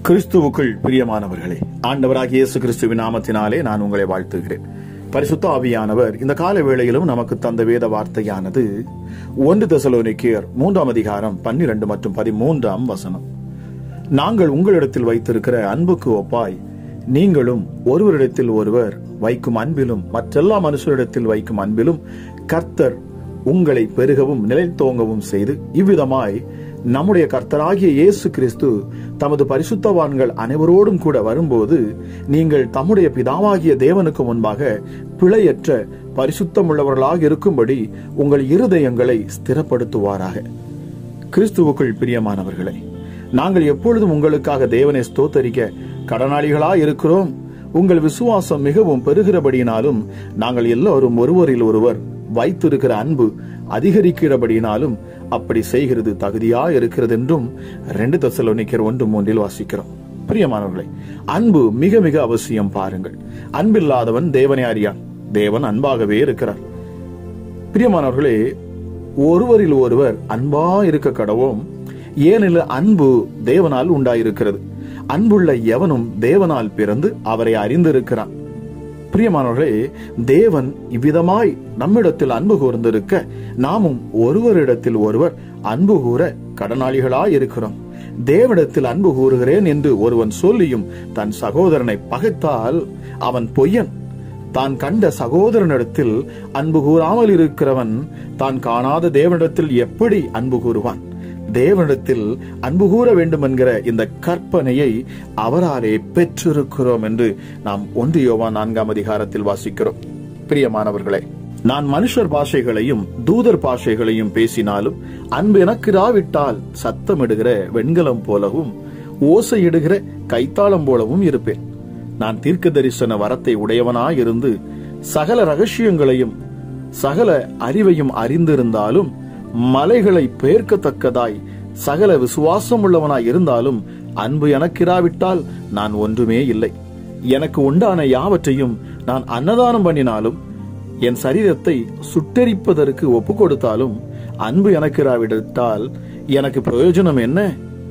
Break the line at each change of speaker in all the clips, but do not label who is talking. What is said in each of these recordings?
கிறிஸ்துவுக்குள் பிரியமானவர்களே ஆண்டவராகிய இயேசு கிறிஸ்துவின் நாமத்தினாலே நான் உங்களை வாழ்த்துகிறேன் பரிசுத்த ஆவியானவர் இந்த கால வேளையிலும் நமக்கு தந்த வேத வார்த்தையானது ஒன்று தெசலோனிக்கேயர் மூன்றாம் அதிகாரம் பன்னிரண்டு மற்றும் பதிமூன்றாம் வசனம் நாங்கள் உங்களிடத்தில் வைத்திருக்கிற அன்புக்கு ஒப்பாய் நீங்களும் ஒருவரிடத்தில் ஒருவர் வைக்கும் அன்பிலும் மற்றெல்லா மனுஷரிடத்தில் வைக்கும் அன்பிலும் கர்த்தர் உங்களை பெருகவும் நிலைத்தோங்கவும் செய்து இவ்விதமாய் நம்முடைய கர்த்தராகிய இயேசு கிறிஸ்து தமது பரிசுத்தவான்கள் அனைவரோடும் கூட வரும்போது நீங்கள் தம்முடைய பிதாவாகிய தேவனுக்கு முன்பாக பிழையற்ற பரிசுத்தமுள்ளவர்களாக இருக்கும்படி உங்கள் இருதயங்களை ஸ்திரப்படுத்துவாராக கிறிஸ்துவுக்குள் பிரியமானவர்களே நாங்கள் எப்பொழுதும் உங்களுக்காக தேவனை ஸ்தோத்தரிக்க கடனாளிகளா இருக்கிறோம் உங்கள் விசுவாசம் மிகவும் பெருகிறபடியினாலும் நாங்கள் எல்லோரும் ஒருவரில் ஒருவர் வைத்திருக்கிற அன்பு அதிகரிக்கிறபடியினாலும் அப்படி செய்கிறது தகுதியா இருக்கிறது என்றும் ரெண்டு தசலோனிக்கர் ஒன்று மூன்றில் வாசிக்கிறோம் பிரியமானவர்களே அன்பு மிக மிக அவசியம் பாருங்கள் அன்பில்லாதவன் தேவனை அறியான் தேவன் அன்பாகவே இருக்கிறார் பிரியமானவர்களே ஒருவரில் ஒருவர் அன்பா இருக்க கடவோம் ஏனெனில் அன்பு தேவனால் உண்டாயிருக்கிறது அன்புள்ள எவனும் தேவனால் பிறந்து அவரை அறிந்திருக்கிறான் பிரியமானவர்களே தேவன் இவ்விதமாய் நம்மிடத்தில் அன்பு கூர்ந்திருக்க நாமும் ஒருவரிடத்தில் ஒருவர் அன்பு கூற கடனாளிகளாய் இருக்கிறோம் தேவனிடத்தில் அன்பு கூறுகிறேன் என்று ஒருவன் சொல்லியும் தன் சகோதரனை பகைத்தால் அவன் பொய்யன் தான் கண்ட சகோதரனிடத்தில் அன்பு கூறாமல் இருக்கிறவன் தான் காணாத தேவனிடத்தில் எப்படி அன்பு கூறுவான் தேவனிடத்தில் அன்பு கூற வேண்டும் என்கிற இந்த கற்பனையை அவராலே பெற்றிருக்கிறோம் என்று நாம் ஒன்று யோவான் நான்காம் அதிகாரத்தில் வாசிக்கிறோம் பிரியமானவர்களே நான் மனுஷர் பாஷைகளையும் தூதர் பாஷைகளையும் பேசினாலும் அன்பு எனக்கு இராவிட்டால் சத்தமிடுகிற வெண்கலம் போலவும் ஓசையிடுகிற கைத்தாளம் போலவும் இருப்பேன் நான் தீர்க்க தரிசன வரத்தை உடையவனாயிருந்து சகல ரகசியங்களையும் சகல அறிவையும் அறிந்திருந்தாலும் மலைகளை பெயர்க்கத்தக்கதாய் சகல விசுவாசம் உள்ளவனாய் இருந்தாலும் அன்பு எனக்கிராவிட்டால் நான் ஒன்றுமே இல்லை எனக்கு உண்டான யாவற்றையும் நான் அன்னதானம் பண்ணினாலும் என் சரீரத்தை சுட்டெரிப்பதற்கு ஒப்பு கொடுத்தாலும் அன்பு எனக்கிராவிட்டால் எனக்கு பிரயோஜனம் என்ன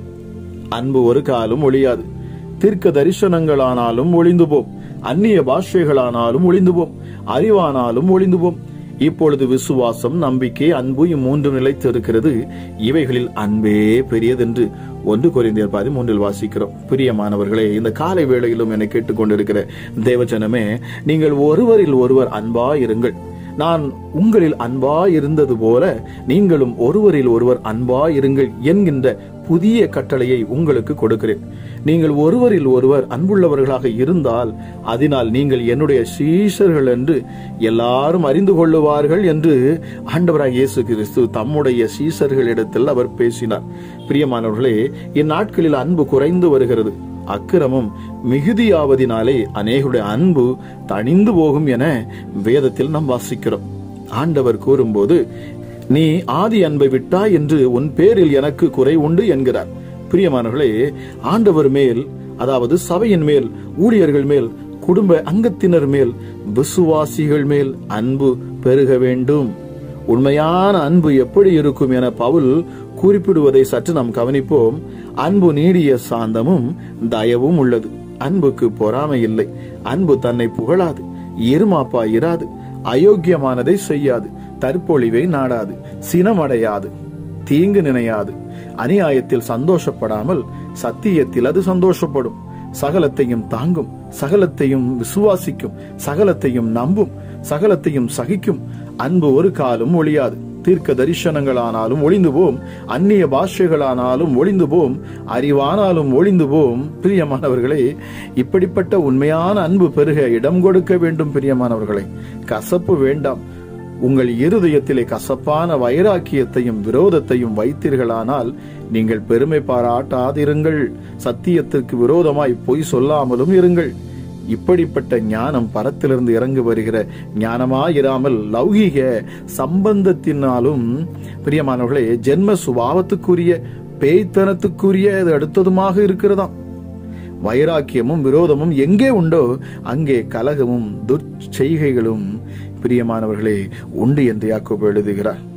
அன்பு ஒரு காலம் ஒழியாது தீர்க்க தரிசனங்களானாலும் ஒளிந்து போம் அந்நிய பாஷைகளானாலும் ஒளிந்து போம் அறிவானாலும் ஒளிந்து போம் இப்பொழுது விசுவாசம் நம்பிக்கை அன்பு இம்மூன்று நிலைத்திருக்கிறது இவைகளில் அன்பே பெரியதென்று ஒன்று குறைந்தர் பதிமூன்றில் வாசிக்கிறோம் பிரியமானவர்களே இந்த காலை வேளையிலும் என்னை கேட்டுக்கொண்டிருக்கிற தேவஜனமே நீங்கள் ஒருவரில் ஒருவர் அன்பா இருங்கள் நான் உங்களில் அன்பா இருந்தது போல நீங்களும் ஒருவரில் ஒருவர் அன்பா இருங்கள் என்கின்ற புதிய கட்டளையை உங்களுக்கு கொடுக்கிறேன் நீங்கள் ஒருவரில் ஒருவர் அன்புள்ளவர்களாக இருந்தால் அதனால் நீங்கள் என்னுடைய சீஷர்கள் என்று எல்லாரும் அறிந்து கொள்ளுவார்கள் என்று ஆண்டவராக இயேசு கிறிஸ்து தம்முடைய சீஷர்களிடத்தில் அவர் பேசினார் பிரியமானவர்களே இந்நாட்களில் அன்பு குறைந்து வருகிறது அக்கிரமம் மிகுதியாவதினாலே அநேகருடைய அன்பு தணிந்து போகும் என வேதத்தில் நாம் வாசிக்கிறோம் ஆண்டவர் கூறும்போது நீ ஆதி அன்பை விட்டாய் என்று உன் பேரில் எனக்கு குறை உண்டு என்கிறார் பிரியமானவர்களே ஆண்டவர் மேல் அதாவது சபையின் மேல் ஊழியர்கள் மேல் குடும்ப அங்கத்தினர் மேல் விசுவாசிகள் மேல் அன்பு பெருக வேண்டும் உண்மையான அன்பு எப்படி இருக்கும் என பவுல் குறிப்பிடுவதை சற்று நாம் கவனிப்போம் அன்பு நீடிய சாந்தமும் தயவும் உள்ளது அன்புக்கு பொறாமை இல்லை அன்பு தன்னை புகழாது இருமாப்பா இராது அயோக்கியமானதை செய்யாது தற்பொழிவை நாடாது சினமடையாது தீங்கு நினையாது அநியாயத்தில் சந்தோஷப்படாமல் சத்தியத்தில் அது சந்தோஷப்படும் சகலத்தையும் தாங்கும் சகலத்தையும் விசுவாசிக்கும் சகலத்தையும் நம்பும் சகலத்தையும் சகிக்கும் அன்பு ஒரு காலம் ஒழியாது தீர்க்க தரிசனங்களானாலும் ஒளிந்து போம் அந்நிய பாஷைகளானாலும் ஒளிந்து போம் அறிவானாலும் ஒளிந்து போம் பிரியமானவர்களே இப்படிப்பட்ட உண்மையான அன்பு பெருக இடம் கொடுக்க வேண்டும் பிரியமானவர்களே கசப்பு வேண்டாம் உங்கள் இருதயத்திலே கசப்பான வைராக்கியத்தையும் விரோதத்தையும் வைத்தீர்களானால் நீங்கள் பெருமை பாராட்டாதிருங்கள் சத்தியத்திற்கு விரோதமாய் பொய் சொல்லாமலும் இருங்கள் இப்படிப்பட்ட ஞானம் பரத்திலிருந்து இறங்கி வருகிற ஞானமாயிராமல் லௌகீக சம்பந்தத்தினாலும் பிரியமானவர்களே ஜென்ம சுபாவத்துக்குரிய பேய்த்தனத்துக்குரிய அது அடுத்ததுமாக இருக்கிறதாம் வைராக்கியமும் விரோதமும் எங்கே உண்டோ அங்கே கலகமும் துர்ச்செய்கைகளும் பிரியமானவர்களே உண்டு என்று யாக்கோபு எழுதுகிறார்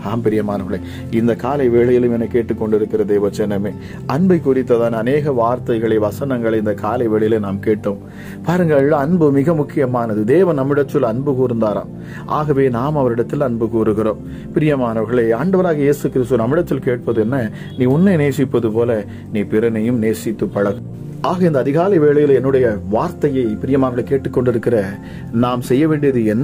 ஆம் பிரியமானவர்களே இந்த காலை வேளையிலும் என கேட்டுக்கொண்டிருக்கிற தேவச்சனமே அன்பை குறித்ததான அநேக வார்த்தைகளை வசனங்களை இந்த காலை வேளையில நாம் கேட்டோம் பாருங்கள் அன்பு மிக முக்கியமானது தேவன் நம்மிடத்தில் அன்பு கூர்ந்தாராம் ஆகவே நாம் அவரிடத்தில் அன்பு கூறுகிறோம் பிரியமானவர்களே ஆண்டவராக இயேசு கிறிஸ்து நம்மிடத்தில் கேட்பது என்ன நீ உன்னை நேசிப்பது போல நீ பிறனையும் நேசித்து பழகு ஆக இந்த அதிகாலை வேளையில் என்னுடைய வார்த்தையை பிரியமானவர்களை கேட்டுக்கொண்டிருக்கிற நாம் செய்ய வேண்டியது என்ன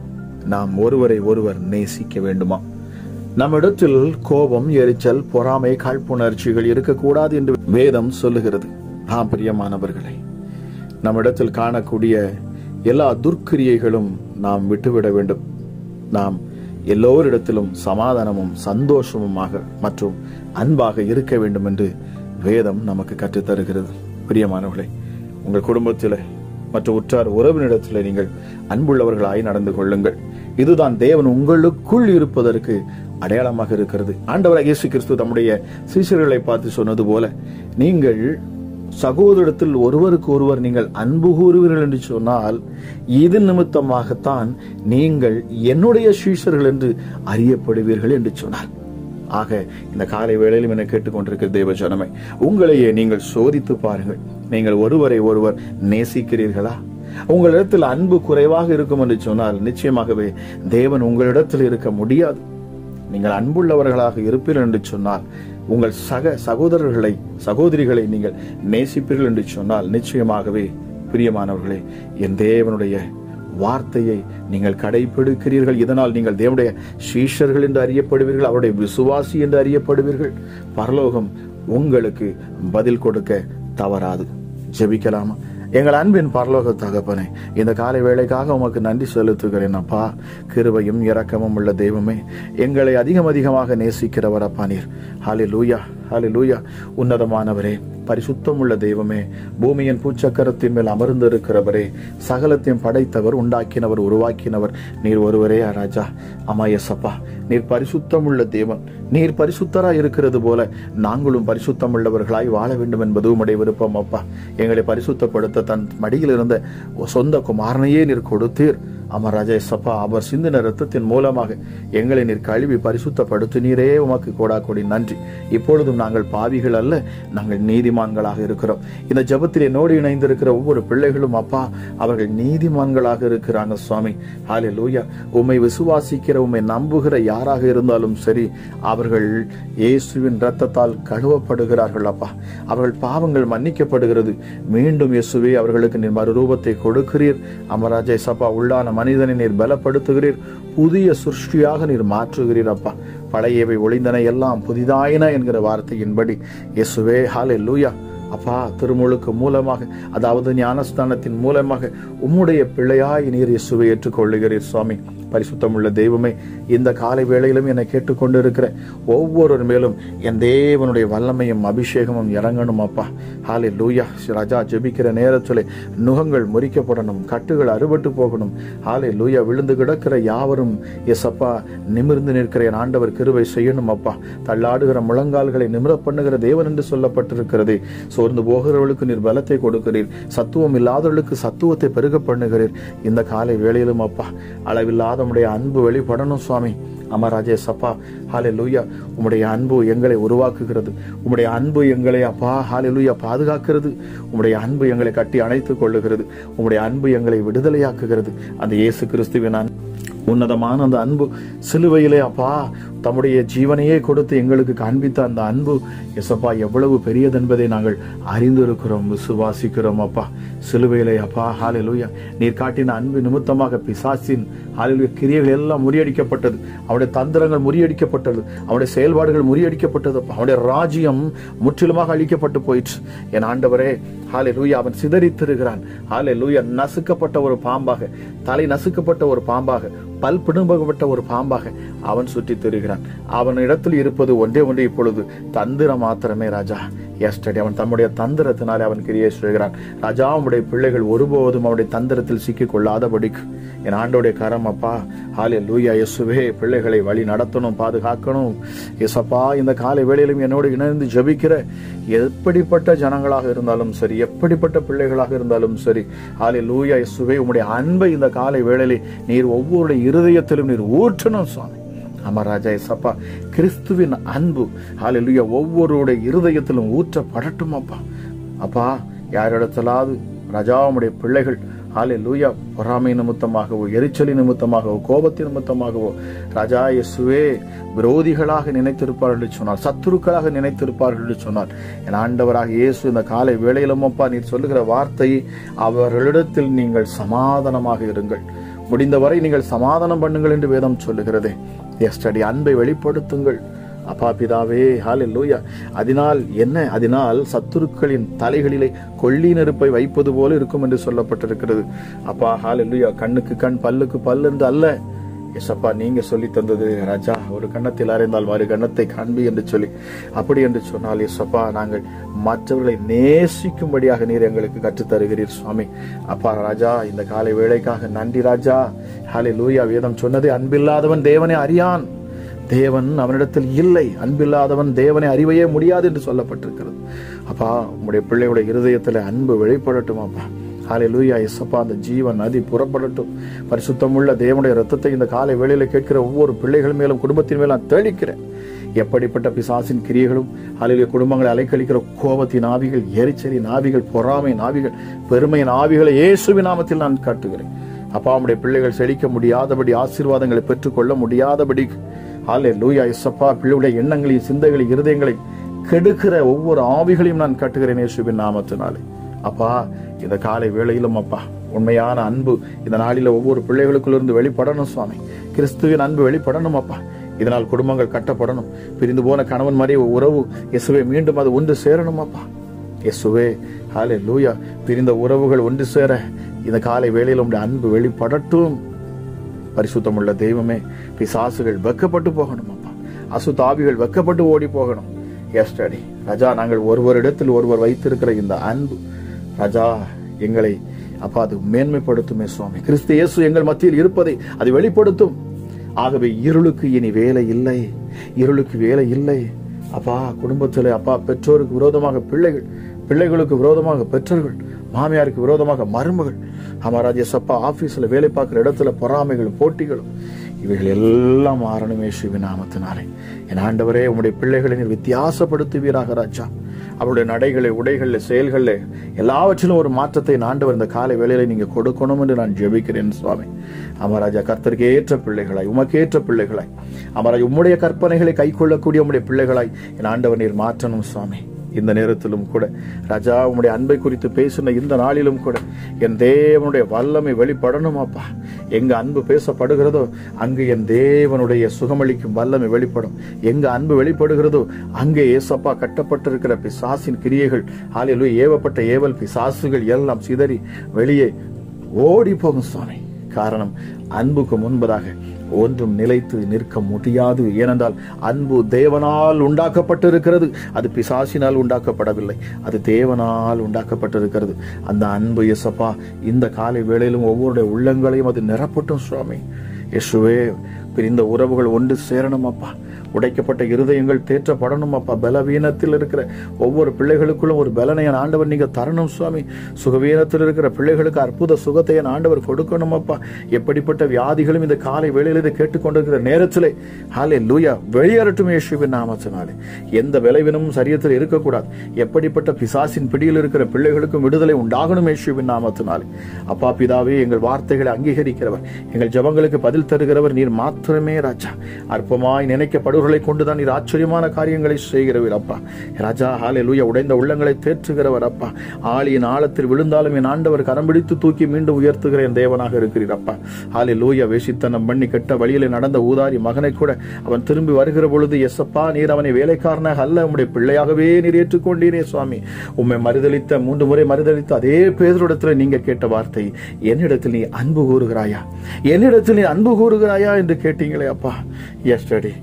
நாம் ஒருவரை ஒருவர் நேசிக்க வேண்டுமா நம்மிடத்தில் கோபம் எரிச்சல் பொறாமை காழ்ப்புணர்ச்சிகள் இருக்கக்கூடாது என்று வேதம் சொல்லுகிறது ஆம் பிரியமானவர்களே நம்மிடத்தில் காணக்கூடிய எல்லா துர்க்கிரியைகளும் நாம் விட்டுவிட வேண்டும் நாம் எல்லோரிடத்திலும் சமாதானமும் சந்தோஷமுமாக மற்றும் அன்பாக இருக்க வேண்டும் என்று வேதம் நமக்கு கற்றுத் தருகிறது பிரியமானவர்களே உங்கள் குடும்பத்தில் மற்ற உற்றார் உறவினிடத்தில் நீங்கள் அன்புள்ளவர்களாய் நடந்து கொள்ளுங்கள் இதுதான் தேவன் உங்களுக்குள் இருப்பதற்கு அடையாளமாக இருக்கிறது ஆண்டவராக இயேசு கிறிஸ்து தம்முடைய சீஷர்களை பார்த்து சொன்னது போல நீங்கள் சகோதரத்தில் ஒருவருக்கு ஒருவர் நீங்கள் அன்பு கூறுவீர்கள் என்று சொன்னால் இது நிமித்தமாகத்தான் நீங்கள் என்னுடைய சீஷர்கள் என்று அறியப்படுவீர்கள் என்று சொன்னார் ஆக இந்த காலை வேளையிலும் என கேட்டுக்கொண்டிருக்கிற தேவ ஜனமே உங்களையே நீங்கள் சோதித்து பாருங்கள் நீங்கள் ஒருவரை ஒருவர் நேசிக்கிறீர்களா உங்களிடத்தில் அன்பு குறைவாக இருக்கும் என்று சொன்னால் நிச்சயமாகவே தேவன் உங்களிடத்தில் இருக்க முடியாது நீங்கள் அன்புள்ளவர்களாக இருப்பீர்கள் என்று சொன்னால் உங்கள் சக சகோதரர்களை சகோதரிகளை நீங்கள் நேசிப்பீர்கள் என்று சொன்னால் நிச்சயமாகவே பிரியமானவர்களே என் தேவனுடைய வார்த்தையை நீங்கள் கடைபிடிக்கிறீர்கள் இதனால் நீங்கள் தேவனுடைய சீஷர்கள் என்று அறியப்படுவீர்கள் அவருடைய விசுவாசி என்று அறியப்படுவீர்கள் பரலோகம் உங்களுக்கு பதில் கொடுக்க தவறாது ஜெபிக்கலாமா எங்கள் அன்பின் பரலோக தகப்பனே இந்த காலை வேளைக்காக உமக்கு நன்றி செலுத்துகிறேன் அப்பா கிருபையும் இரக்கமும் உள்ள தெய்வமே எங்களை அதிகம் அதிகமாக நேசிக்கிறவர் அப்பா நீர் ஹாலி லூயா ஹாலி லூயா உன்னதமானவரே பரிசுத்தம் உள்ள தெய்வமே பூமியின் பூச்சக்கரத்தின் மேல் அமர்ந்திருக்கிறவரே சகலத்தையும் படைத்தவர் உண்டாக்கினவர் உருவாக்கினவர் நீர் ஒருவரே ராஜா அமாயசப்பா நீர் பரிசுத்தம் உள்ள தேவன் நீர் பரிசுத்தராய் இருக்கிறது போல நாங்களும் பரிசுத்தம் உள்ளவர்களாய் வாழ வேண்டும் என்பது உம்முடைய விருப்பம் அப்பா எங்களை பரிசுத்தப்படுத்த தன் மடியில் இருந்த சொந்த குமாரனையே நீர் கொடுத்தீர் அமர் ராஜா சப்பா அவர் சிந்தின ரத்தத்தின் மூலமாக எங்களை நீர் கழுவி பரிசுத்தப்படுத்தினீரே உமக்கு கோடா கொடி நன்றி இப்பொழுதும் நாங்கள் பாவிகள் அல்ல நாங்கள் நீதிமான்களாக இருக்கிறோம் இந்த ஜபத்தில் என்னோடு இணைந்திருக்கிற ஒவ்வொரு பிள்ளைகளும் அப்பா அவர்கள் நீதிமான்களாக இருக்கிறாங்க சுவாமி ஹாலே லூயா உம்மை விசுவாசிக்கிற உம்மை நம்புகிற யாராக இருந்தாலும் சரி அவர்கள் இயேசுவின் ரத்தத்தால் கழுவப்படுகிறார்கள் அப்பா அவர்கள் பாவங்கள் மன்னிக்கப்படுகிறது மீண்டும் இயேசுவே அவர்களுக்கு நீர் மறுரூபத்தை கொடுக்கிறீர் அமராஜை சப்பா உள்ளான மனிதனை நீர் பலப்படுத்துகிறீர் புதிய சுஷ்டியாக நீர் மாற்றுகிறீர் அப்பா பழையவை ஒளிந்தன எல்லாம் புதிதாயின என்கிற வார்த்தையின்படி இயேசுவே ஹாலே லூயா அப்பா திருமுழுக்கு மூலமாக அதாவது ஞானஸ்தானத்தின் மூலமாக உம்முடைய பிள்ளையாய் நீர் இயேசுவை ஏற்றுக்கொள்ளுகிறீர் சுவாமி பரிசுத்தமுள்ள தெய்வமே இந்த காலை வேளையிலும் என்னை கேட்டுக்கொண்டிருக்கிற ஒவ்வொருவர் மேலும் என் தேவனுடைய வல்லமையும் அபிஷேகமும் இறங்கணும் அப்பா ஹாலே லூயா ராஜா ஜெபிக்கிற நேரத்தில் நுகங்கள் முறிக்கப்படணும் கட்டுகள் அறுபட்டு போகணும் ஹாலே லூயா விழுந்து கிடக்கிற யாவரும் எஸ் அப்பா நிமிர்ந்து நிற்கிற என் ஆண்டவர் கிருவை செய்யணும் அப்பா தள்ளாடுகிற முழங்கால்களை நிமிர பண்ணுகிற தேவன் என்று சொல்லப்பட்டிருக்கிறது சோர்ந்து போகிறவர்களுக்கு நீர் பலத்தை கொடுக்கிறீர் சத்துவம் இல்லாதவர்களுக்கு சத்துவத்தை பெருக பண்ணுகிறீர் இந்த காலை வேளையிலும் அப்பா அளவில்லாத உம்முடைய அன்பு வெளிப்படணும் சுவாமி அமராஜே சப்பா ஹாலே லூயா உம்முடைய அன்பு எங்களை உருவாக்குகிறது உம்முடைய அன்பு எங்களை அப்பா ஹாலே லூயா பாதுகாக்கிறது உம்முடைய அன்பு எங்களை கட்டி அணைத்துக் கொள்ளுகிறது உம்முடைய அன்பு எங்களை விடுதலையாக்குகிறது அந்த இயேசு கிறிஸ்துவின் அன்பு உன்னதமான அந்த அன்பு சிலுவையிலே அப்பா தம்முடைய ஜீவனையே கொடுத்து எங்களுக்கு காண்பித்த அந்த அன்பு எசப்பா எவ்வளவு பெரியது என்பதை நாங்கள் அறிந்திருக்கிறோம் விசுவாசிக்கிறோம் அப்பா சிலுவையிலே அப்பா ஹாலெலூயா நீர் காட்டின அன்பு நிமித்தமாக பிசாசின் ஹாலெலூயா கிரியைகள் எல்லாம் முறியடிக்கப்பட்டது அவருடைய தந்திரங்கள் முறியடிக்கப்பட்டது அவருடைய செயல்பாடுகள் முறியடிக்கப்பட்டது அவருடைய ராஜ்யம் முற்றிலுமாக அழிக்கப்பட்டு போயிற்று என் ஆண்டவரே ஹாலே லூயா அவன் சிதறித்திருக்கிறான் ஹாலே லூயா நசுக்கப்பட்ட ஒரு பாம்பாக தலை நசுக்கப்பட்ட ஒரு பாம்பாக பல் பிடும்பப்பட்ட ஒரு பாம்பாக அவன் சுற்றி திரிகிறான் அவன் இடத்தில் இருப்பது ஒன்றே ஒன்றே இப்பொழுது தந்திரம் மாத்திரமே ராஜா எஸ்டடி அவன் தம்முடைய தந்திரத்தினாலே அவன் கிரியை சொல்கிறான் ராஜா அவனுடைய பிள்ளைகள் ஒருபோதும் அவனுடைய தந்திரத்தில் சிக்கிக் கொள்ளாதபடிக்கு என் ஆண்டோடைய கரம் அப்பா ஹாலே லூயா இயேசுவே பிள்ளைகளை வழி நடத்தணும் பாதுகாக்கணும் எசப்பா இந்த காலை வேளையிலும் என்னோடு இணைந்து ஜபிக்கிற எப்படிப்பட்ட ஜனங்களாக இருந்தாலும் சரி எப்படிப்பட்ட பிள்ளைகளாக இருந்தாலும் சரி ஹாலே லூயா இயேசுவே உம்முடைய அன்பை இந்த காலை வேளையிலே நீர் ஒவ்வொரு இருதயத்திலும் நீர் ஊற்றணும் சுவாமி ஆமா ராஜா எஸ்அப்பா கிறிஸ்துவின் அன்பு ஹalleluya ஒவ்வொருடைய இருதயத்திலும் ஊற்றப்படட்டும் அப்பா அப்பா யாரிடத்திலாவது ராஜாவுடைய பிள்ளைகள் ஹாலே லூயா பொறாமை நிமித்தமாகவோ எரிச்சலி நிமித்தமாகவோ கோபத்தின் நிமித்தமாகவோ ராஜா இயேசுவே விரோதிகளாக நினைத்திருப்பார்கள் என்று சொன்னார் சத்துருக்களாக நினைத்திருப்பார்கள் என்று சொன்னார் என் ஆண்டவராக இயேசு இந்த காலை வேளையிலும் அப்பா நீர் சொல்லுகிற வார்த்தையை அவர்களிடத்தில் நீங்கள் சமாதானமாக இருங்கள் முடிந்தவரை நீங்கள் சமாதானம் பண்ணுங்கள் என்று வேதம் சொல்லுகிறதே எஸ்டடி அன்பை வெளிப்படுத்துங்கள் அப்பா பிதாவே ஹalleluya அதனால் என்ன அதனால் சத்துருக்களின் தலைகளிலே கொள்ளி நெருப்பை வைப்பது போல இருக்கும் என்று சொல்லப்பட்டிருக்கிறது அப்பா ஹalleluya கண்ணுக்கு கண் பல்லுக்கு பல் என்று அல்ல எசப்பா நீங்க சொல்லி தந்தது ராஜா ஒரு கண்ணத்தில் அறைந்தால் மறு கண்ணத்தை காண்பி என்று சொல்லி அப்படி என்று சொன்னால் எசப்பா நாங்கள் மற்றவர்களை நேசிக்கும்படியாக நீர் எங்களுக்கு கற்றுத் தருகிறீர் சுவாமி அப்பா ராஜா இந்த காலை வேளைக்காக நன்றி ராஜா ஹாலே லூயா வேதம் சொன்னது அன்பில்லாதவன் தேவனை அறியான் தேவன் அவனிடத்தில் இல்லை அன்பில்லாதவன் தேவனை அறிவையே முடியாது என்று சொல்லப்பட்டிருக்கிறது அப்பா உங்களுடைய பிள்ளையுடைய இருதயத்தில் அன்பு வெளிப்படட்டும் அப்பா காலை லூயா எஸ்அப்பா அந்த ஜீவன் நதி புறப்படட்டும் பரிசுத்தமுள்ள தேவனுடைய ரத்தத்தை இந்த காலை வேளையில கேட்கிற ஒவ்வொரு பிள்ளைகள் மேலும் குடும்பத்தின் மேலும் நான் தெளிக்கிறேன் எப்படிப்பட்ட பிசாசின் கிரியைகளும் அலையில குடும்பங்களை அலைக்கழிக்கிற கோபத்தின் ஆவிகள் எரிச்சலின் ஆவிகள் பொறாமை ஆவிகள் பெருமையின் ஆவிகளை இயேசுவின் நாமத்தில் நான் காட்டுகிறேன் அப்பா உடைய பிள்ளைகள் செழிக்க முடியாதபடி ஆசீர்வாதங்களை பெற்றுக்கொள்ள முடியாதபடி ஆலே லூயா எஸ்அப்பா பிள்ளையுடைய எண்ணங்களையும் சிந்தைகளையும் இருதயங்களையும் கெடுக்கிற ஒவ்வொரு ஆவிகளையும் நான் கட்டுகிறேன் இயேசுவின் நாமத்தினாலே அப்பா இந்த காலை வேளையிலும் அப்பா உண்மையான அன்பு இந்த நாளில ஒவ்வொரு பிள்ளைகளுக்குள்ளிருந்து வெளிப்படணும் சுவாமி கிறிஸ்துவின் அன்பு வெளிப்படணும் அப்பா இதனால் குடும்பங்கள் கட்டப்படணும் பிரிந்து போன கணவன் மாதிரி உறவு இயேசுவே மீண்டும் அது ஒன்று சேரணும் அப்பா இயேசுவே ஹாலே லூயா பிரிந்த உறவுகள் ஒன்று சேர இந்த காலை வேளையில் உடைய அன்பு வெளிப்படட்டும் பரிசுத்தமுள்ள தெய்வமே பிசாசுகள் வெக்கப்பட்டு போகணும் அப்பா அசுத்தாவிகள் வெக்கப்பட்டு ஓடி போகணும் எஸ் டாடி ராஜா நாங்கள் ஒருவரிடத்தில் ஒருவர் வைத்திருக்கிற இந்த அன்பு ராஜா எங்களை அப்பா அது மேன்மைப்படுத்துமே சுவாமி கிறிஸ்து இயேசு எங்கள் மத்தியில் இருப்பதை அது வெளிப்படுத்தும் ஆகவே இருளுக்கு இனி வேலை இல்லை இருளுக்கு வேலை இல்லை அப்பா குடும்பத்தில் அப்பா பெற்றோருக்கு விரோதமாக பிள்ளைகள் பிள்ளைகளுக்கு விரோதமாக பெற்றோர்கள் மாமியாருக்கு விரோதமாக மருமகள் அமராஜ் அப்பா ஆபீஸ்ல வேலை பார்க்கிற இடத்துல பொறாமைகளும் போட்டிகளும் இவைகள் எல்லாம் மாறணுமே சிவ நாமத்தினாலே என் ஆண்டவரே உம்முடைய பிள்ளைகளை நீர் வித்தியாசப்படுத்துவீராக ராஜா அவருடைய நடைகளை உடைகளில் செயல்களில் எல்லாவற்றிலும் ஒரு மாற்றத்தை என் ஆண்டவர் இந்த காலை வேளையில நீங்க கொடுக்கணும் என்று நான் ஜெபிக்கிறேன் சுவாமி அமராஜா கர்த்தருக்கு ஏற்ற பிள்ளைகளாய் உமக்கேற்ற பிள்ளைகளாய் அமராஜ் உம்முடைய கற்பனைகளை கைக்கொள்ளக்கூடிய உம்முடைய பிள்ளைகளாய் என் ஆண்டவர் நீர் மாற்றணும் சுவாமி இந்த நேரத்திலும் கூட ராஜா உம்முடைய அன்பை குறித்து பேசின இந்த நாளிலும் கூட என் தேவனுடைய வல்லமை வெளிப்படணும் அப்பா எங்க அன்பு பேசப்படுகிறதோ அங்கு என் தேவனுடைய சுகமளிக்கும் வல்லமை வெளிப்படும் எங்க அன்பு வெளிப்படுகிறதோ அங்கே ஏசப்பா கட்டப்பட்டிருக்கிற பிசாசின் கிரியைகள் ஆலையிலு ஏவப்பட்ட ஏவல் பிசாசுகள் எல்லாம் சிதறி வெளியே ஓடி போகும் சுவாமி காரணம் அன்புக்கு முன்பதாக ஒன்றும் நிலைத்து நிற்க முடியாது ஏனென்றால் அன்பு தேவனால் உண்டாக்கப்பட்டிருக்கிறது அது பிசாசினால் உண்டாக்கப்படவில்லை அது தேவனால் உண்டாக்கப்பட்டிருக்கிறது அந்த அன்பு எசப்பா இந்த காலை வேளையிலும் ஒவ்வொருடைய உள்ளங்களையும் அது நிரப்பட்டும் சுவாமி யேசுவே பிரிந்த உறவுகள் ஒன்று சேரணும் அப்பா உடைக்கப்பட்ட இருதயங்கள் தேற்றப்படணும் அப்பா பலவீனத்தில் இருக்கிற ஒவ்வொரு பிள்ளைகளுக்குள்ளும் ஒரு பலனை என் ஆண்டவர் நீங்க தரணும் சுவாமி சுகவீனத்தில் இருக்கிற பிள்ளைகளுக்கு அற்புத சுகத்தை என் ஆண்டவர் கொடுக்கணும் அப்பா எப்படிப்பட்ட வியாதிகளும் இந்த காலை வேளையில் இதை கேட்டுக்கொண்டிருக்கிற நேரத்திலே ஹாலே லூயா வெளியேறட்டும் இயேசுவின் நாமத்தினாலே எந்த விளைவினமும் சரியத்தில் இருக்கக்கூடாது எப்படிப்பட்ட பிசாசின் பிடியில் இருக்கிற பிள்ளைகளுக்கும் விடுதலை உண்டாகணும் இயேசுவின் நாமத்தினாலே அப்பா பிதாவே எங்கள் வார்த்தைகளை அங்கீகரிக்கிறவர் எங்கள் ஜபங்களுக்கு பதில் தருகிறவர் நீர் மாத்திரமே ராஜா அற்பமாய் நினைக்கப்படுவர்களை கொண்டுதான் நீர் ஆச்சரியமான காரியங்களை செய்கிறவர் அப்பா ராஜா ஹாலே லூயா உடைந்த உள்ளங்களை தேற்றுகிறவர் அப்பா ஆளியின் ஆழத்தில் விழுந்தாலும் என் ஆண்டவர் கரம் பிடித்து தூக்கி மீண்டும் உயர்த்துகிற என் தேவனாக இருக்கிறீர் அப்பா ஹாலே லூயா வேசித்தனம் பண்ணி கெட்ட வழியிலே நடந்த ஊதாரி மகனை கூட அவன் திரும்பி வருகிற பொழுது எஸ்அப்பா நீர் அவனை வேலைக்காரனாக அல்ல உம்முடைய பிள்ளையாகவே நீர் ஏற்றுக்கொண்டீரே சுவாமி உம்மை மறுதளித்த மூன்று முறை மறுதளித்த அதே பேதரிடத்தில் நீங்க கேட்ட வார்த்தை என்னிடத்தில் நீ அன்பு கூறுகிறாயா என்னிடத்தில் நீ அன்பு கூறுகிறாயா என்று கேட்டீங்களே அப்பா எஸ்டடி அந்த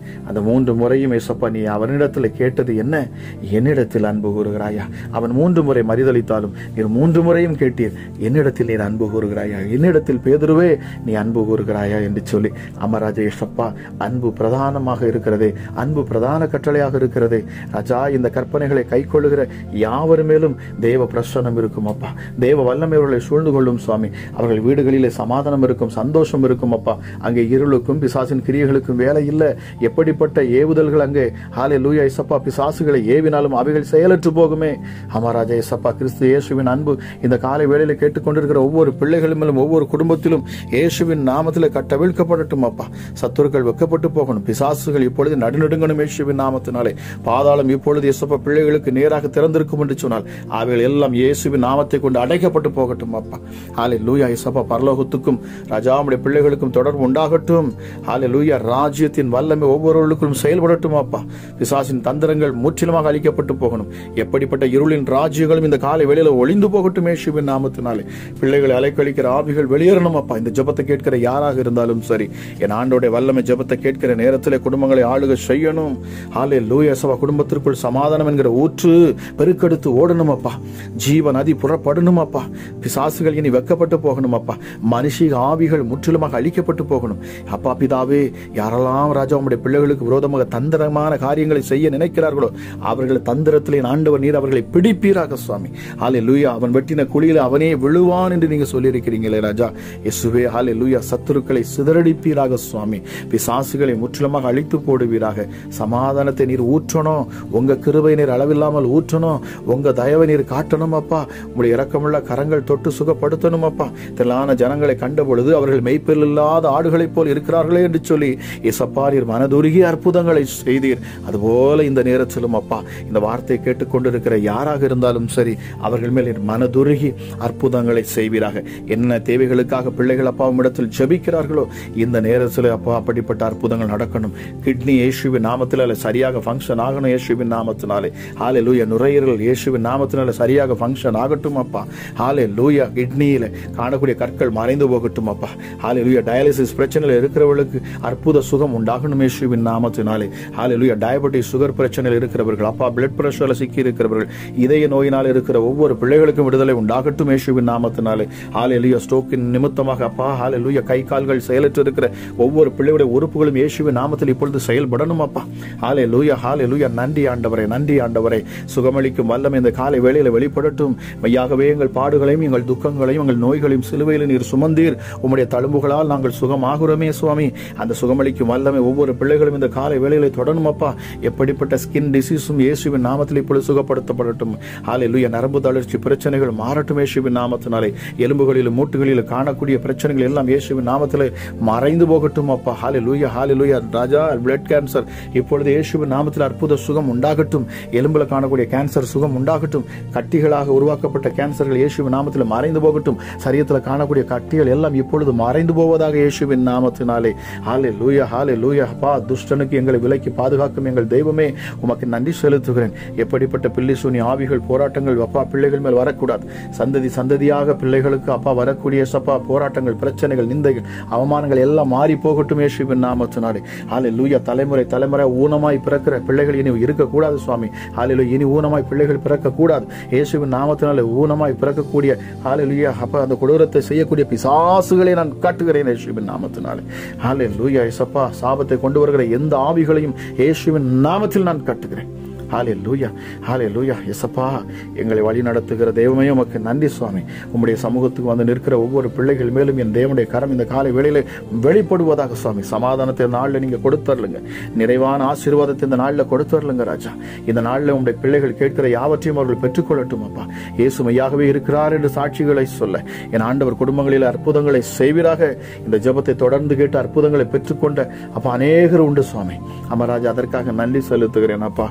மூன்று முறையும் ஏசப்பா நீ அவனிடத்தில் கேட்டது என்ன என்னிடத்தில் அன்பு கூறுகிறாயா அவன் மூன்று முறை மறிதளித்தாலும் நீர் மூன்று முறையும் கேட்டீர் என்னிடத்தில் நீர் அன்பு கூறுகிறாயா என்னிடத்தில் பேதுருவே நீ அன்பு கூறுகிறாயா என்று சொல்லி அமராஜா ஏசப்பா அன்பு பிரதானமாக இருக்கிறதே அன்பு பிரதான கட்டளையாக இருக்கிறதே ராஜா இந்த கற்பனைகளை கைக்கொள்ளுகிற யாவர் மேலும் தேவ பிரசன்னம் இருக்கும் அப்பா தேவ வல்லமை அவர்களை சூழ்ந்து கொள்ளும் சுவாமி அவர்கள் வீடுகளிலே சமாதானம் இருக்கும் சந்தோஷம் இருக்கும் அப்பா அங்கே இருளுக்கும் பிசாசின் கிரியைகளுக்கும் வேலை இல்லை எப்படிப்பட்ட ஏவுதல்கள் அங்கே ஹாலே லூயா இசப்பா பிசாசுகளை ஏவினாலும் அவைகள் செயலற்று போகுமே அமராஜா இசப்பா கிறிஸ்து இயேசுவின் அன்பு இந்த காலை வேளையில கேட்டுக்கொண்டிருக்கிற ஒவ்வொரு பிள்ளைகள் மேலும் ஒவ்வொரு குடும்பத்திலும் இயேசுவின் நாமத்தில் கட்டவிழ்க்கப்படட்டும் அப்பா சத்துருக்கள் வெக்கப்பட்டு போகணும் பிசாசுகள் இப்பொழுது நடுநடுங்கணும் இயேசுவின் நாமத்தினாலே பாதாளம் இப்பொழுது இயேசப்பா பிள்ளைகளுக்கு நேராக திறந்திருக்கும் என்று சொன்னால் அவைகள் எல்லாம் இயேசுவின் நாமத்தை கொண்டு அடைக்கப்பட்டு போகட்டும் அப்பா ஹாலே லூயா இசப்பா பரலோகத்துக்கும் ராஜாவுடைய பிள்ளைகளுக்கும் தொடர்பு உண்டாகட்டும் ஹாலே லூயா ராஜ்யத்தின் வல்லமை ஒவ்வொருவர்களுக்கும் செயல்படட்டும் அப்பா பிசாசின் தந்திரங்கள் முற்றிலுமாக அழிக்கப்பட்டு போகணும் எப்படிப்பட்ட இருளின் ராஜ்யங்களும் இந்த காலை வேளையில ஒளிந்து போகட்டும் இயேசுவின் நாமத்தினாலே பிள்ளைகளை அலைக்கழிக்கிற ஆவிகள் வெளியேறணும் அப்பா இந்த ஜெபத்தை கேட்கிற யாராக இருந்தாலும் சரி என் ஆண்டோடைய வல்லமை ஜெபத்தை கேட்கிற நேரத்தில் குடும்பங்களை ஆளுக செய்யணும் ஹாலே லூயா சபா குடும்பத்திற்குள் சமாதானம் என்கிற ஊற்று பெருக்கெடுத்து ஓடணும் அப்பா ஜீவ நதி புறப்படணும் அப்பா பிசாசுகள் இனி வெக்கப்பட்டு போகணும் அப்பா மனுஷிக ஆவிகள் முற்றிலுமாக அழிக்கப்பட்டு போகணும் அப்பா பிதாவே யாரெல்லாம் ராஜா உம்முடைய பிள்ளைகளுக்கு விரோதமாக தந்திரமான காரியங்களை செய்ய நினைக்கிறார்களோ அவர்கள் தந்திரத்திலே ஆண்டவர் நீர் அவர்களை பிடிப்பீராக சுவாமி ஹாலே லூயா அவன் வெட்டின குழியில அவனே விழுவான் என்று நீங்க சொல்லியிருக்கிறீங்களே ராஜா இயேசுவே ஹாலே லூயா சத்துருக்களை சிதறடிப்பீராக சுவாமி பிசாசுகளை முற்றிலுமாக அழித்து போடுவீராக சமாதானத்தை நீர் ஊற்றணும் உங்க கிருபை நீர் அளவில்லாமல் ஊற்றணும் உங்க தயவை நீர் காட்டணும் அப்பா உங்களுடைய இரக்கமுள்ள கரங்கள் தொட்டு சுகப்படுத்தணும் அப்பா திரளான ஜனங்களை கண்ட பொழுது அவர்கள் மெய்ப்பில் இல்லாத ஆடுகளைப் போல் இருக்கிறார்களே என்று சொல்லி இசப்பா நீர் மனதுருகி அற்புதங்களை செய்தீர் அதுபோல இந்த நேரத்திலும் அப்பா இந்த வார்த்தையை கேட்டுக்கொண்டிருக்கிற யாராக இருந்தாலும் சரி அவர்கள் மேல் நீர் மனதுருகி அற்புதங்களை செய்வீராக என்ன தேவைகளுக்காக பிள்ளைகள் அப்பாவும் இடத்தில் ஜெபிக்கிறார்களோ இந்த நேரத்தில் அப்பா அப்படிப்பட்ட அற்புதங்கள் நடக்கணும் கிட்னி இயேசுவின் நாமத்தில் அல்ல சரியாக ஃபங்க்ஷன் ஆகணும் இயேசுவின் நாமத்தினாலே ஹாலே லூயா நுரையீரல் இயேசுவின் நாமத்தினால சரியாக ஃபங்க்ஷன் ஆகட்டும் அப்பா ஹாலே லூயா கிட்னியில காணக்கூடிய கற்கள் மறைந்து போகட்டும் அப்பா ஹாலே லூயா டயாலிசிஸ் பிரச்சனையில் இருக்கிறவர்களுக்கு அற்புத சுகம் உண்டாகணும் இயேசுவின் நாமத்தினாலே ஹாலே லூயா டயபெட்டிஸ் சுகர் பிரச்சனையில் இருக்கிறவர்கள் அப்பா பிளட் பிரஷர்ல சிக்கி இருக்கிறவர்கள் இதய நோயினால் இருக்கிற ஒவ்வொரு பிள்ளைகளுக்கும் விடுதலை உண்டாகட்டும் இயேசுவின் நாமத்தினாலே ஹாலே லூயா ஸ்ட்ரோக்கின் நிமித்தமாக அப்பா ஹாலே லூயா கை கால்கள் செயலற்று இருக்கிற ஒவ்வொரு பிள்ளைகளுடைய உறுப்புகளும் இயேசுவின் நாமத்தில் இப்பொழுது செயல்படணும் அப்பா ஹாலே லூயா ஹாலே லூயா நன்றி ஆண்டவரே நன்றி ஆண்டவரே சுகமளிக்கும் வல்லமை இந்த காலை வேளையில வெளிப்படட்டும் மெய்யாகவே எங்கள் பாடுகளையும் எங்கள் துக்கங்களையும் எங்கள் நோய்களையும் சிலுவையில் நீர் சுமந்தீர் உம்முடைய தழும்புகளால் நாங்கள் சுகமாகுறோமே சுவாமி அந்த சுகமளிக்கும் வல்லமை ஒவ்வொரு பிள்ளைகளும் இந்த காலை வேளையில தொடரும் அப்பா எப்படிப்பட்ட ஸ்கின் டிசீஸும் இயேசுவின் நாமத்தில் இப்பொழுது சுகப்படுத்தப்படட்டும் ஹாலே லூயா நரம்பு தளர்ச்சி பிரச்சனைகள் மாறட்டும் இயேசுவின் நாமத்தினாலே எலும்புகளிலும் மூட்டுகளிலும் காணக்கூடிய பிரச்சனைகள் எல்லாம் இயேசுவின் நாமத்தில் மறைந்து போகட்டும் அப்பா ஹாலே லூயா ஹாலே லூயா ராஜா பிளட் கேன்சர் இப்பொழுது இயேசுவின் நாமத்தில் அற்புத சுகம் உண்டாகட்டும் எலும்புல காணக்கூடிய கேன்சர் சுகம் உண்டாகட்டும் கட்டிகளாக உருவாக்கப்பட்ட கேன்சர்கள் இயேசுவின் நாமத்தில் மறைந்து போகட்டும் சரீரத்தில் காணக்கூடிய கட்டிகள் எல்லாம் இப்பொழுது மறைந்து போவதாக இயேசுவின் நாமத்தினாலே ஹாலே லூயா ஹாலே லூயா அப்பா துஷ்டனுக்கு எங்களை விலைக்கு பாதுகாக்கும் எங்கள் தெய்வமே உமக்கு நன்றி செலுத்துகிறேன் எப்படிப்பட்ட பில்லி சூனி ஆவிகள் போராட்டங்கள் அப்பா பிள்ளைகள் மேல் வரக்கூடாது சந்ததி சந்ததியாக பிள்ளைகளுக்கு அப்பா வரக்கூடிய சப்பா போராட்டங்கள் பிரச்சனைகள் நிந்தைகள் அவமானங்கள் எல்லாம் மாறி போகட்டும் இயேசுவின் நாமத்தினாலே ஹாலே லூயா தலைமுறை தலைமுறை ஊனமாய் பிறக்கிற பிள்ளைகள் இனி இருக்கக்கூடாது சுவாமி ஹாலே இனி ஊனமாய் பிள்ளைகள் பிறக்கக்கூடாது இயேசுவின் நாமத்தினாலே ஊனமாய் பிறக்கக்கூடிய ஹாலே லூயா அப்ப அந்த கொடூரத்தை செய்யக்கூடிய பிசாசுகளை நான் காட்டுகிறேன் இயேசுவின் நாமத்தினாலே ஹாலே லூயா இசப்பா சாபத்தை கொண்டு வருகிற எந்த ஆவிகளையும் இயேசுவின் நாமத்தில் நான் கட்டுகிறேன் ஹாலே லூயா ஹாலே லூயா எசப்பா எங்களை வழி நடத்துகிற தெய்வமே உமக்கு நன்றி சுவாமி உம்முடைய சமூகத்துக்கு வந்து நிற்கிற ஒவ்வொரு பிள்ளைகள் மேலும் என் தேவனுடைய கரம் இந்த காலை வேளையில வெளிப்படுவதாக சுவாமி சமாதானத்தை இந்த நாளில் நீங்க கொடுத்துரலுங்க நிறைவான ஆசீர்வாதத்தை இந்த நாளில் கொடுத்துரலுங்க ராஜா இந்த நாளில் உம்முடைய பிள்ளைகள் கேட்கிற யாவற்றையும் அவர்கள் பெற்றுக்கொள்ளட்டும் அப்பா இயேசு மையாகவே இருக்கிறார் என்று சாட்சிகளை சொல்ல என் ஆண்டவர் குடும்பங்களில் அற்புதங்களை செய்வீராக இந்த ஜெபத்தை தொடர்ந்து கேட்டு அற்புதங்களை பெற்றுக்கொண்ட அப்பா அநேகர் உண்டு சுவாமி அமராஜா அதற்காக நன்றி செலுத்துகிறேன் அப்பா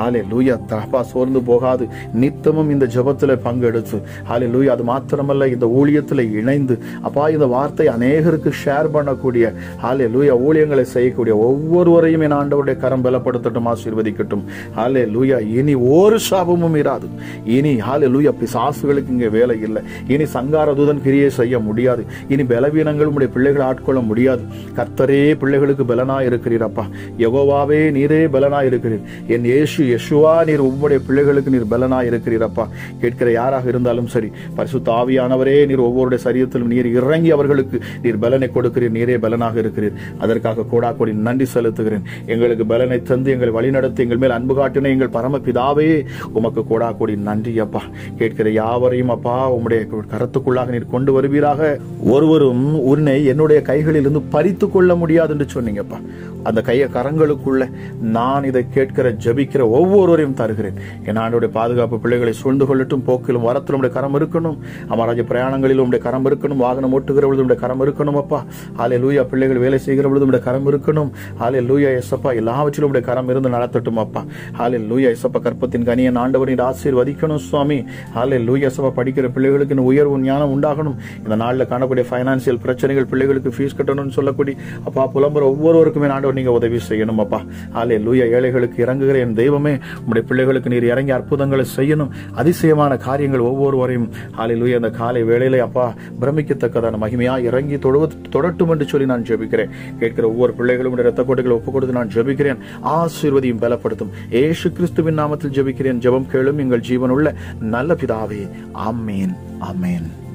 ஹாலே லூயா தப்பா சோர்ந்து போகாது நித்தமும் இந்த ஜெபத்துல பங்கெடுத்து ஹாலே லூயா அது மாத்திரமல்ல இந்த ஊழியத்துல இணைந்து அப்பா இந்த வார்த்தை அநேகருக்கு ஷேர் பண்ணக்கூடிய ஹாலே லூயா ஊழியங்களை செய்யக்கூடிய ஒவ்வொருவரையும் என் ஆண்டவருடைய கரம் பலப்படுத்தட்டும் ஆசீர்வதிக்கட்டும் ஹாலே லூயா இனி ஒரு சாபமும் இராது இனி ஹாலே லூயா பிசாசுகளுக்கு இங்கே வேலை இல்லை இனி சங்கார தூதன் கிரியை செய்ய முடியாது இனி பலவீனங்கள் உடைய பிள்ளைகளை ஆட்கொள்ள முடியாது கர்த்தரே பிள்ளைகளுக்கு பலனா இருக்கிறீரப்பா யெகோவாவே நீரே பலனா இருக்கிறீர் என் இயேசு யெஷுவா நீர் உம்முடைய பிள்ளைகளுக்கு நீர் பலனா இருக்கிறீரப்பா கேட்கிற யாராக இருந்தாலும் சரி பரிசுத்த ஆவியானவரே நீர் ஒவ்வொருடைய சரீரத்திலும் நீர் இறங்கி அவர்களுக்கு நீர் பலனை கொடுக்கிறீர் நீரே பலனாக இருக்கிறீர் அதற்காக கோடா கோடி நன்றி செலுத்துகிறேன் எங்களுக்கு பலனை தந்து எங்களை வழிநடத்தி எங்கள் மேல் அன்பு காட்டின எங்கள் பரம பிதாவே உமக்கு கோடா கோடி நன்றி அப்பா கேட்கிற யாவரையும் அப்பா உம்முடைய கரத்துக்குள்ளாக நீர் கொண்டு வருவீராக ஒருவரும் உன்னை என்னுடைய கைகளில் இருந்து பறித்து கொள்ள முடியாது என்று சொன்னீங்கப்பா அந்த கைய கரங்களுக்குள்ள நான் இதை கேட்கிற ஜபிக்கிற ஒவ்வொருவரையும் தருகிறேன் என் ஆண்டோடைய பாதுகாப்பு பிள்ளைகளை சூழ்ந்து கொள்ளட்டும் போக்கிலும் வரத்திலும் உடைய கரம் இருக்கணும் அமராஜ பிரயாணங்களிலும் உடைய கரம் இருக்கணும் வாகனம் ஓட்டுகிற பொழுது உடைய கரம் இருக்கணும் அப்பா ஆலே லூயா பிள்ளைகள் வேலை செய்கிற பொழுது உடைய கரம் இருக்கணும் ஆலே லூயா எஸ்அப்பா எல்லாவற்றிலும் உடைய கரம் இருந்து நடத்தட்டும் அப்பா ஆலே லூயா எஸ்அப்பா கற்பத்தின் கனியன் ஆண்டவரின் ஆசீர்வதிக்கணும் சுவாமி ஆலே லூயா எஸ்அப்பா படிக்கிற பிள்ளைகளுக்கு இன்னும் உயர்வு ஞானம் உண்டாகணும் இந்த நாளில் காணக்கூடிய ஃபைனான்சியல் பிரச்சனைகள் பிள்ளைகளுக்கு ஃபீஸ் கட்டணும்னு சொல்லக்கூடிய அப்பா புலம்புற ஒவ்வொருவருக்குமே ஆண்டவர் நீங்க உதவி செய்யணும் அப்பா ஆலே லூயா ஏழைகளுக்கு இறங்குகிற என் தெய்வமே உங்களுடைய பிள்ளைகளுக்கு நீர் இறங்கி அற்புதங்களை செய்யணும் அதிசயமான காரியங்கள் ஒவ்வொருவரையும் ஆலே லூயா அந்த காலை வேளையிலே அப்பா பிரமிக்கத்தக்கதான மகிமையா இறங்கி தொடுவது தொடட்டும் என்று சொல்லி நான் ஜெபிக்கிறேன் கேட்கிற ஒவ்வொரு பிள்ளைகளும் உடைய ரத்த கோட்டைகளை ஒப்புக் கொடுத்து நான் ஜெபிக்கிறேன் ஆசீர்வதியும் பலப்படுத்தும் ஏசு கிறிஸ்துவின் நாமத்தில் ஜெபிக்கிறேன் ஜெபம் கேளும் எங்கள் ஜீவனுள்ள நல்ல பிதாவே ஆமேன் ஆமேன்